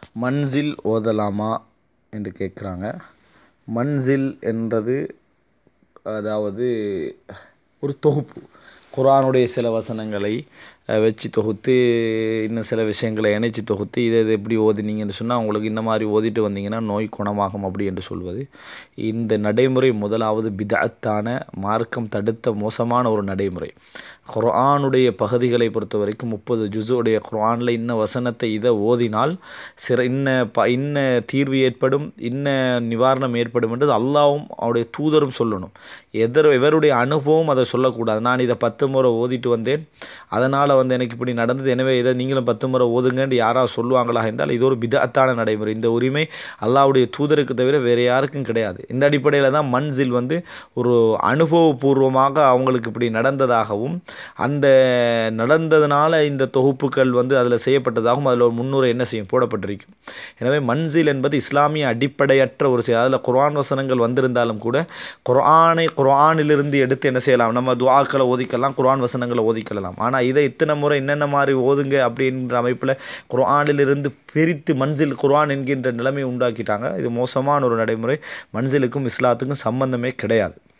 மன்சில் ஓதலாமா என்று கேட்குறாங்க மன்சில் என்றது அதாவது ஒரு தொகுப்பு குரானுடைய சில வசனங்களை வச்சு தொகுத்து இன்னும் சில விஷயங்களை இணைச்சி தொகுத்து இதை இதை இப்படி ஓதுனீங்கன்னு சொன்னால் உங்களுக்கு இந்த மாதிரி ஓதிட்டு வந்தீங்கன்னா நோய் குணமாகும் அப்படி என்று சொல்வது இந்த நடைமுறை முதலாவது பிதஅத்தான மார்க்கம் தடுத்த மோசமான ஒரு நடைமுறை குர்ஆனுடைய பகுதிகளை பொறுத்த வரைக்கும் முப்பது ஜுஸுடைய குர்ஆனில் இன்ன வசனத்தை இதை ஓதினால் சிற இன்ன ப இன்ன தீர்வு ஏற்படும் இன்ன நிவாரணம் ஏற்படும் என்றது அல்லாவும் அவருடைய தூதரும் சொல்லணும் எதர் எவருடைய அனுபவம் அதை சொல்லக்கூடாது நான் இதை பத்து முறை ஓதிட்டு வந்தேன் அதனால் வந்து எனக்கு இப்படி நடந்தது எனவே இதை நீங்களும் பத்து முறை ஓதுங்கன்னு யாராவது சொல்லுவாங்களா என்றால் இது ஒரு பிதஅத்தான நடைமுறை இந்த உரிமை அல்லாவுடைய தூதருக்கு தவிர வேறு யாருக்கும் கிடையாது இந்த அடிப்படையில் தான் மன்சில் வந்து ஒரு அனுபவபூர்வமாக அவங்களுக்கு இப்படி நடந்ததாகவும் அந்த நடந்ததுனால இந்த தொகுப்புகள் வந்து அதில் செய்யப்பட்டதாகவும் அதில் ஒரு முன்னுரை என்ன செய்யும் போடப்பட்டிருக்கும் எனவே மன்சில் என்பது இஸ்லாமிய அடிப்படையற்ற ஒரு செயல் அதில் குர்ஆன் வசனங்கள் வந்திருந்தாலும் கூட குர்ஆனை குர்ஆனிலிருந்து எடுத்து என்ன செய்யலாம் நம்ம துஆக்களை ஓதிக்கலாம் குர்ஆன் வசனங்களை ஓதிக்கலாம் ஆனால் இதை இத்தனை முறை என்னென்ன மாதிரி ஓதுங்க அப்படின்ற அமைப்பில் குர்ஆனிலிருந்து பிரித்து மன்சில் குர்ஆன் என்கின்ற நிலைமை உண்டாக்கிட்டாங்க இது மோசமான ஒரு நடைமுறை மன்சிலுக்கும் இஸ்லாத்துக்கும் சம்பந்தமே கிடையாது